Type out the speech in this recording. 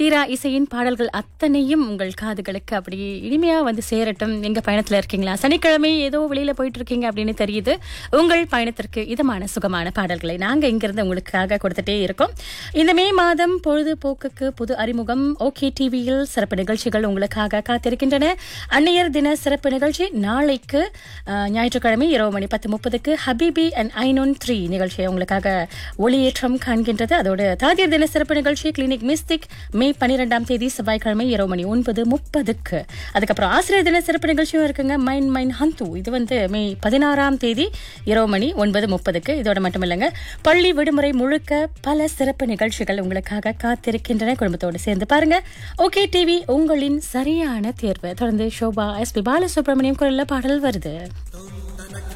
தீரா இசையின் பாடல்கள் அத்தனையும் உங்கள் காதுகளுக்கு அப்படி இனிமையா வந்து சேரட்டும் எங்க பயணத்துல இருக்கீங்களா சனிக்கிழமை ஏதோ வெளியில போயிட்டு இருக்கீங்க அப்படின்னு தெரியுது உங்கள் பயணத்திற்கு இதமான சுகமான பாடல்களை நாங்க இங்கிருந்து உங்களுக்காக கொடுத்துட்டே இருக்கோம் இந்த மே மாதம் பொழுதுபோக்குக்கு புது அறிமுகம் ஓகே டிவியில் சிறப்பு நிகழ்ச்சிகள் உங்களுக்காக காத்திருக்கின்றன அன்னையர் தின சிறப்பு நிகழ்ச்சி நாளைக்கு அஹ், ஞாயிற்றுக்கிழமை இரவு மணி பத்து முப்பதுக்கு ஹபிபி அண்ட் ஐநோன் த்ரீ நிகழ்ச்சியை உங்களுக்காக ஒளியேற்றம் காண்கின்றது அதோடு தாதியர் தின சிறப்பு நிகழ்ச்சி கிளினிக் மிஸ்டிக் மே பன்னிரெண்டாம் தேதி செவ்வாய்க்கிழமை இரவு மணி ஒன்பது முப்பதுக்கு அதுக்கப்புறம் ஆசிரியர் தின சிறப்பு நிகழ்ச்சியும் இருக்குங்க மைன் மைன் ஹந்து இது வந்து மே பதினாறாம் தேதி இரவு மணி ஒன்பது முப்பதுக்கு இதோட மட்டும் இல்லைங்க பள்ளி விடுமுறை முழுக்க பல சிறப்பு நிகழ்ச்சிகள் உங்களுக்காக காத்திருக்கின்றன குடும்பத்தோடு சேர்ந்து பாருங்க ஓகே டிவி உங்களின் சரியான தேர்வு தொடர்ந்து ஷோபா எஸ் பி பாலசுப்ரமணியம் குரல்ல பாடல் வருது